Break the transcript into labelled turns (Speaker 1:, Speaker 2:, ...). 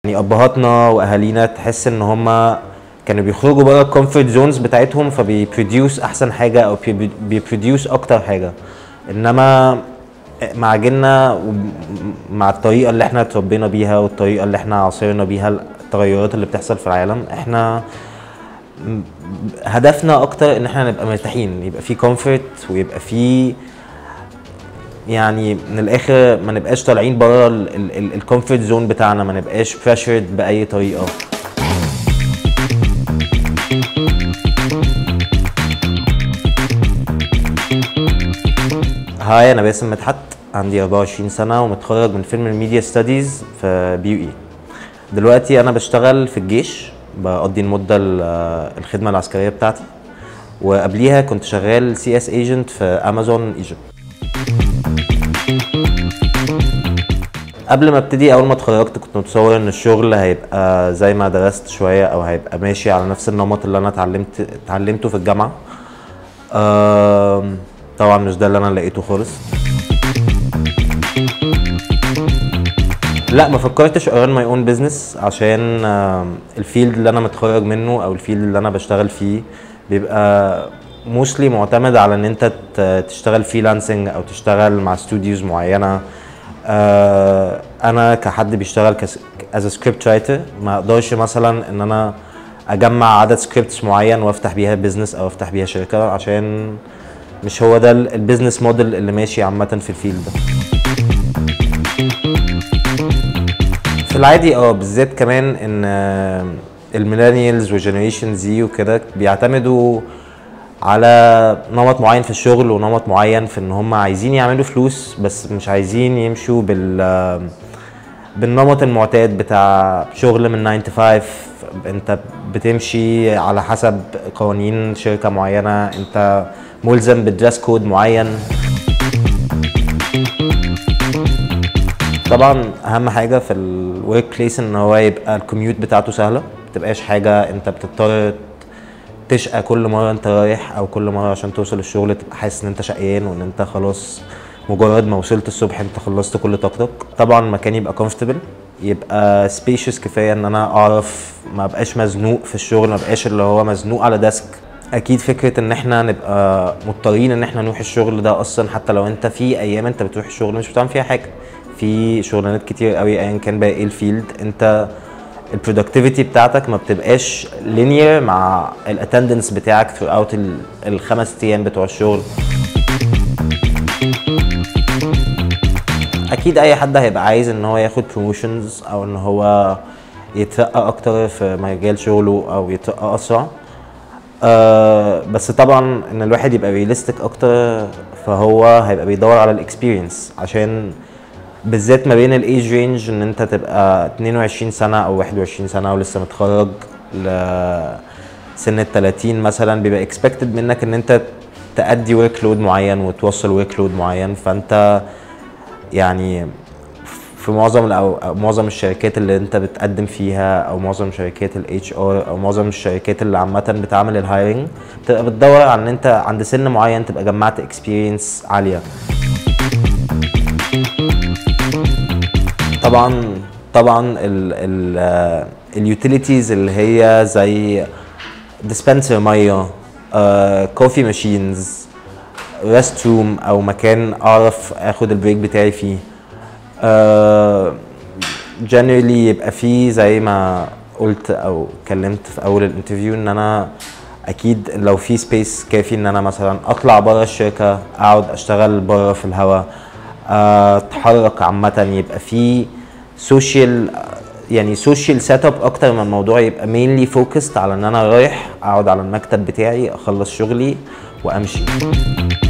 Speaker 1: يعني ابهاتنا واهالينا تحس ان هم كانوا بيخرجوا بره الكومفورت زونز بتاعتهم فبيبروديوس احسن حاجه او بيبروديوس اكتر حاجه انما مع جيلنا مع الطريقه اللي احنا اتربينا بيها والطريقه اللي احنا عاصرنا بيها التغيرات اللي بتحصل في العالم احنا م- هدفنا اكتر ان احنا نبقى مرتاحين يبقى في كومفورت ويبقى في يعني من الاخر ما نبقاش طالعين بره الكومفورت زون بتاعنا ما نبقاش بريشرد باي طريقه هاي انا باسم مدحت عندي 24 سنه ومتخرج من فيلم الميديا ستاديز في بي يو اي دلوقتي انا بشتغل في الجيش بقضي المده ال- الخدمه العسكريه بتاعتي وقبليها كنت شغال سي اس ايجنت في امازون ايجيبت قبل ما ابتدي اول ما اتخرجت كنت متصور ان الشغل هيبقى زي ما درست شويه او هيبقى ماشي على نفس النمط اللي انا اتعلمت اتعلمته في الجامعه آم، طبعا مش ده اللي انا لقيته خالص لا ما فكرتش ارن ماي اون بزنس عشان آم، الفيلد اللي انا متخرج منه او الفيلد اللي انا بشتغل فيه بيبقى موستلي معتمد على ان انت ت- تشتغل فريلانسنج او تشتغل مع ستوديوز معينه آه، انا كحد بيشتغل از سكريبت رايتر ما اقدرش مثلا ان انا اجمع عدد سكريبتس معين وافتح بيها بيزنس او افتح بيها شركه عشان مش هو ده البيزنس موديل اللي ماشي عامه في الفيلد ده في العادي اه بالذات كمان ان الميلينيالز وجنريشن زي وكده بيعتمدوا على نمط معين في الشغل ونمط معين في ان هم عايزين يعملوا فلوس بس مش عايزين يمشوا بال بالنمط المعتاد بتاع شغل من 9 to 5 انت بتمشي على حسب قوانين شركة معينة انت ملزم بالدريس كود معين طبعا اهم حاجه في الورك بليس ان هو يبقى الكوميوت بتاعته سهله ما تبقاش حاجه انت بتضطر تشقى كل مره انت رايح او كل مره عشان توصل الشغل تبقى حاسس ان انت شقيان وان انت خلاص مجرد ما وصلت الصبح انت خلصت كل طاقتك طبعا مكان يبقى كومفورتبل يبقى سبيشيس كفايه ان انا اعرف ما بقاش مزنوق في الشغل ما بقاش اللي هو مزنوق على ديسك اكيد فكره ان احنا نبقى مضطرين ان احنا نروح الشغل ده اصلا حتى لو انت في ايام انت بتروح الشغل مش بتعمل فيها حاجه في شغلانات كتير قوي ايا كان بقى ايه الفيلد انت البرودكتيفيتي بتاعتك ما بتبقاش لينير مع الاتندنس بتاعك throughout اوت الخمس ايام بتوع الشغل اكيد اي حد هيبقى عايز ان هو ياخد بروموشنز او ان هو يترقى اكتر في مجال شغله او يترقى اسرع آه بس طبعا ان الواحد يبقى رياليستيك اكتر فهو هيبقى بيدور على الاكسبيرينس عشان بالذات ما بين الايج رينج ان انت تبقى 22 سنه او 21 سنه ولسه متخرج لسن ال 30 مثلا بيبقى اكسبكتد منك ان انت تأدي ورك لود معين وتوصل ورك لود معين فانت يعني في معظم او أو معظم الشركات اللي انت بتقدم فيها او معظم شركات الاتش ار او معظم الشركات اللي عامه بتعمل الهايرنج بتبقى بتدور على ان انت عند سن معين تبقى جمعت اكسبيرينس عاليه طبعا طبعا اليوتيليتيز اللي هي زي ديسبنسر ميه كوفي ماشينز ريست روم او مكان اعرف اخد البريك بتاعي فيه جنرالي يبقى فيه زي ما قلت او اتكلمت في اول الانترفيو ان انا اكيد لو في سبيس كافي ان انا مثلا اطلع بره الشركه اقعد اشتغل بره في الهواء اتحرك عامه يبقى في سوشيال يعني سوشيال سيت اب اكتر من الموضوع يبقى مينلي فوكست على ان انا رايح اقعد على المكتب بتاعي اخلص شغلي وامشي